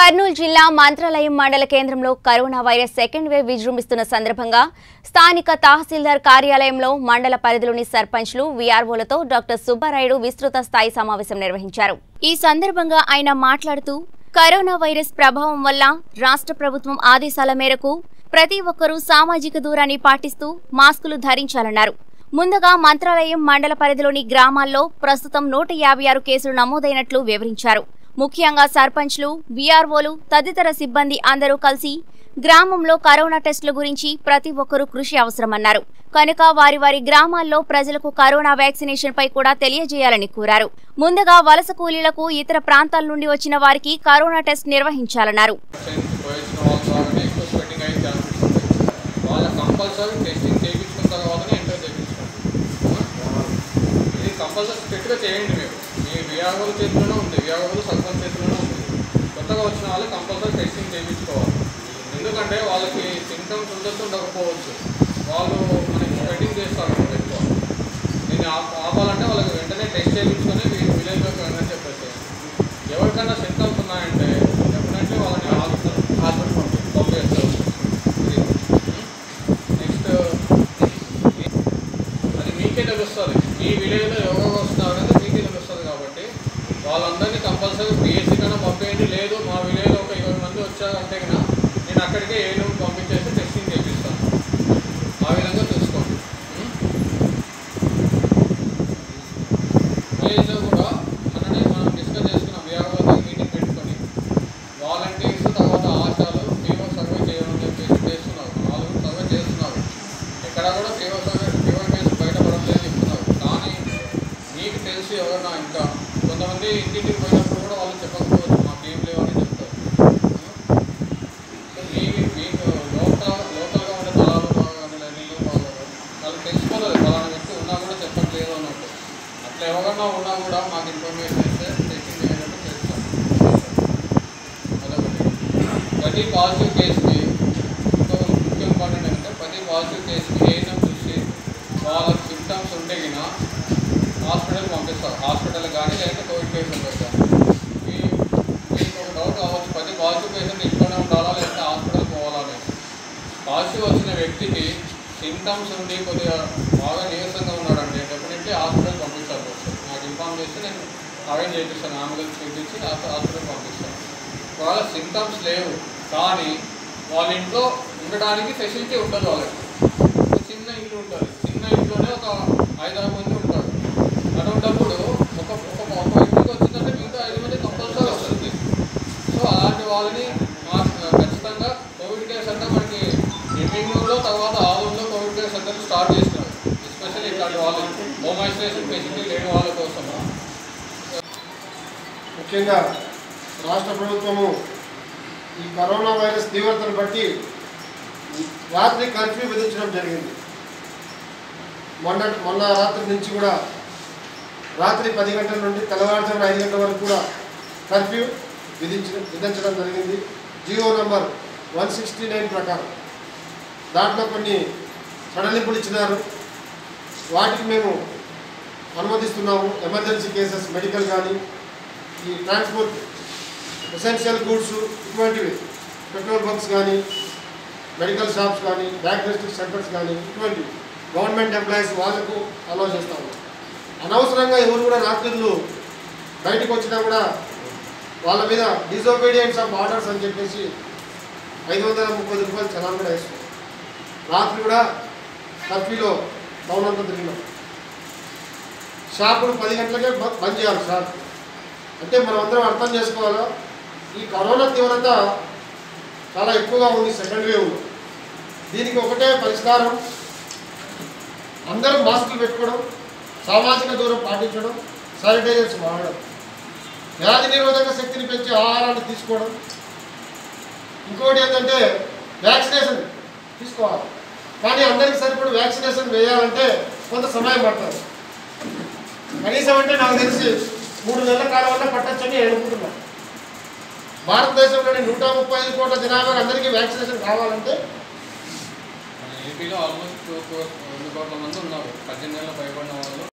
కర్నూలు జిల్లా మంత్రాలయం మండల కేంద్రంలో కరోనా వైరస్ సెకండ్ వేవ్ విజృంభిస్తున్న సందర్భంగా స్థానిక తహసీల్దార్ కార్యాలయంలో మండల పరిధిలోని సర్పంచ్లు వీఆర్ఓలతో డాక్టర్ సుబ్బారాయుడు విస్తృత స్థాయి సమావేశం నిర్వహించారు ఈ సందర్భంగా ఆయన మాట్లాడుతూ కరోనా వైరస్ ప్రభావం వల్ల రాష్ట్ర ప్రభుత్వం ఆదేశాల మేరకు ప్రతి ఒక్కరూ సామాజిక దూరాన్ని పాటిస్తూ మాస్కులు ధరించాలన్నారు ముందుగా మంత్రాలయం మండల పరిధిలోని గ్రామాల్లో ప్రస్తుతం నూట యాభై ఆరు కేసులు నమోదైనట్లు వివరించారు ముఖ్యంగా సర్పంచ్లు వీఆర్ఓలు తదితర సిబ్బంది అందరూ కలిసి గ్రామంలో కరోనా టెస్టుల గురించి ప్రతి ఒక్కరూ కృషి అవసరమన్నారు కనుక వారి వారి గ్రామాల్లో ప్రజలకు కరోనా వ్యాక్సినేషన్ పై కూడా తెలియజేయాలని కోరారు ముందుగా వలస కూలీలకు ఇతర ప్రాంతాల నుండి వచ్చిన వారికి కరోనా టెస్ట్ నిర్వహించాలన్నారు పేషెంట్స్ పోయించిన వాళ్ళు బాగానే ఎక్కువ స్వెట్టింగ్ అయ్యే ఛాన్సెస్ ఉంటాయి వాళ్ళ కంపల్సరీ టెస్టింగ్ చేయించుకున్న తర్వాతనే ఎంటర్ చేయించుకోండి ఇది కంపల్సరీ స్ట్రిక్ట్గా చేయండి మీరు మీ విఆర్ఓల చేతిలోనే ఉంది విఆర్ఓలు సర్పంచ్ చేతిలోనే ఉంది కొత్తగా వచ్చిన వాళ్ళు కంపల్సరీ టెస్టింగ్ చేయించుకోవాలి ఎందుకంటే వాళ్ళకి సింటమ్స్ ఉండొచ్చు ఉండకపోవచ్చు వాళ్ళు మనకి స్ప్రెడ్డింగ్ చేస్తారు అన్నమాట ఎక్కువ దీన్ని ఆప్- ఆపాలంటే వాళ్ళకి వెంటనే టెస్ట్ చేయించుకొని విలేజ్లోకి వెంటనే చెప్పేసి ఎవరికైనా సింటమ్స్ ఉన్నాయంటే డెఫినెట్లీ వాళ్ళని హాస్పిటల్ హాస్పిటల్ పంపిస్తారు నెక్స్ట్ అది మీకే తెలుస్తుంది మీ విలేజ్లో ఎవరు వస్తున్నారు అనేది మీకే తెలుస్తుంది కాబట్టి వాళ్ళందరినీ కంపల్సరీ పిఎస్సీ కన్నా పంపేయండి లేదు మా విలేజ్లో ఒక ఇరవై మంది వచ్చారంటే కన్నా నేను అక్కడికే ఏడు పంపించేసి టెస్టింగ్ చేపిస్తాను ఆ విధంగా చూసుకోండి విలేజ్లో కూడా మననే మనం డిస్కస్ చేసుకున్నాం విఆర్ఓతో మీటింగ్ పెట్టుకొని వాలంటీర్స్ తర్వాత ఆశాలు ఫీవర్ సర్వే చేయమని చెప్పేసి చేస్తున్నారు వాళ్ళు సర్వే చేస్తున్నారు ఇక్కడ కూడా ఫీవర్ సర్వే ఫీవర్ కేసు బయటపడట్లేదు చెప్తున్నారు కానీ మీకు తెలిసి ఎవరన్నా ఇంకా కొంతమంది ఇంటింటికి పోయినప్పుడు కూడా వాళ్ళు చెప్పకపోవచ్చు మాకు ఏం లేవని చెప్తారు సో మీ మీకు లోకల్ లోకల్గా ఉండే దళాలు కానీ నీళ్ళు వాళ్ళు వాళ్ళు తెలుసుకోలేదు ఫలానా వ్యక్తి ఉన్నా కూడా చెప్పట్లేదు అన్నట్టు అట్లా ఎవరన్నా ఉన్నా కూడా మాకు ఇన్ఫర్మేషన్ ఇస్తే టెస్టింగ్ చేయడానికి చేస్తాం అదొకటి ప్రతి పాజిటివ్ కేసుకి ఇంకొక ముఖ్య ఇంపార్టెంట్ ఏంటంటే ప్రతి పాజిటివ్ కేసుకి ఏదైనా చూసి వాళ్ళ సిమ్టమ్స్ ఉంటే గిన హాస్పిటల్ పంపిస్తారు హాస్పిటల్ కానీ లేకపోతే కోవిడ్ కేసు ఉంటుంది మీ మీకు ఒక డౌట్ అవ్వచ్చు ప్రతి పాజిటివ్ పేషెంట్ ఇంట్లోనే ఉండాలా లేకపోతే హాస్పిటల్ పోవాలా అనేది పాజిటివ్ వచ్చిన వ్యక్తికి సిమ్టమ్స్ ఉండి కొద్దిగా బాగా నీరసంగా ఉన్నాడంటే డెఫినెట్లీ హాస్పిటల్ పంపిస్తారు first. నాకు ఇన్ఫామ్ చేస్తే నేను అరేంజ్ చేపిస్తాను అంబులెన్స్ పిలిపించి హాస్పిటల్ పంపిస్తాను ఒకవేళ సిమ్టమ్స్ లేవు కానీ వాళ్ళ ఇంట్లో ఉండడానికి ఫెసిలిటీ ఉండదు వాళ్ళకి ఒక చిన్న ఇల్లు ఉంటుంది చిన్న ఇంట్లోనే ఒక ఐదారు మంది ఉంటారు అటువంటిప్పుడు ఒక ఒక ఒక వ్యక్తికి వచ్చిందంటే మిగతా ఐదు మంది కంపల్సరీ వస్తుంది సో అలాంటి వాళ్ళని మా ఖచ్చితంగా కోవిడ్ కేర్ సెంటర్ మనకి ఎమ్మింగ్లో తర్వాత ఆలూరులో కోవిడ్ కేర్ సెంటర్ స్టార్ట్ చేస్తున్నారు ఎస్పెషల్లీ ఇట్లాంటి వాళ్ళు హోమ్ ఐసోలేషన్ ఫెసిలిటీ లేని వాళ్ళ కోసం ముఖ్యంగా రాష్ట్ర ప్రభుత్వము ఈ కరోనా వైరస్ తీవ్రతను బట్టి రాత్రి కర్ఫ్యూ విధించడం జరిగింది మొన్న మొన్న రాత్రి నుంచి కూడా రాత్రి పది గంటల నుండి తెల్లవారుజామున ఐదు గంటల వరకు కూడా కర్ఫ్యూ విధించడం విధించడం జరిగింది GO number one sixty nine ప్రకారం దాంట్లో కొన్ని సడలింపులు ఇచ్చినారు వాటికి మేము అనుమతిస్తున్నాము ఎమర్జెన్సీ కేసెస్ మెడికల్ కానీ ఈ ట్రాన్స్పోర్ట్ ఎసెన్షియల్ గూడ్స్ ఇటువంటివి పెట్రోల్ బంక్స్ కానీ మెడికల్ షాప్స్ కానీ డయాగ్నోస్టిక్ సెంటర్స్ కానీ ఇటువంటివి గవర్నమెంట్ ఎంప్లాయీస్ వాళ్ళకు అలౌ చేస్తాము అనవసరంగా ఎవరు కూడా రాత్రులు బయటకు వచ్చినా కూడా వాళ్ళ మీద డిజోబీడియన్స్ ఆఫ్ ఆర్డర్స్ అని చెప్పేసి ఐదు వందల ముప్పై రూపాయలు చలాన్ కూడా వేస్తాం రాత్రి కూడా కర్ఫ్యూలో టౌన్ అంతా తిరిగినాం షాపులు పది గంటలకే బ- బంద్ చేయాలి షాప్ అంటే మనం అందరం అర్థం చేసుకోవాలా ఈ కరోనా తీవ్రత చాలా ఎక్కువగా ఉంది సెకండ్ వేవ్ దీనికి ఒకటే పరిష్కారం అందరూ మాస్కులు పెట్టుకోవడం సామాజిక దూరం పాటించడం శానిటైజర్స్ వాడడం వ్యాధి నిరోధక శక్తిని పెంచే ఆహారాన్ని తీసుకోవడం ఇంకోటి ఏంటంటే వ్యాక్సినేషన్ తీసుకోవాలి కానీ అందరికి సరిపడి వ్యాక్సినేషన్ వేయాలంటే కొంత సమయం పడుతుంది కనీసం అంటే నాకు తెలిసి మూడు నెలల కాలం వల్ల పట్టచ్చని నేను అనుకుంటున్నాను భారతదేశంలోని నూట ముప్పై ఐదు కోట్ల జనాభాకి అందరికీ వ్యాక్సినేషన్ కావాలంటే మన ఏపీలో ఆల్మోస్ట్ రెండు కోట్ల మంది ఉన్నారు పద్దెనిమిది నెలల పైబడిన వాళ్ళు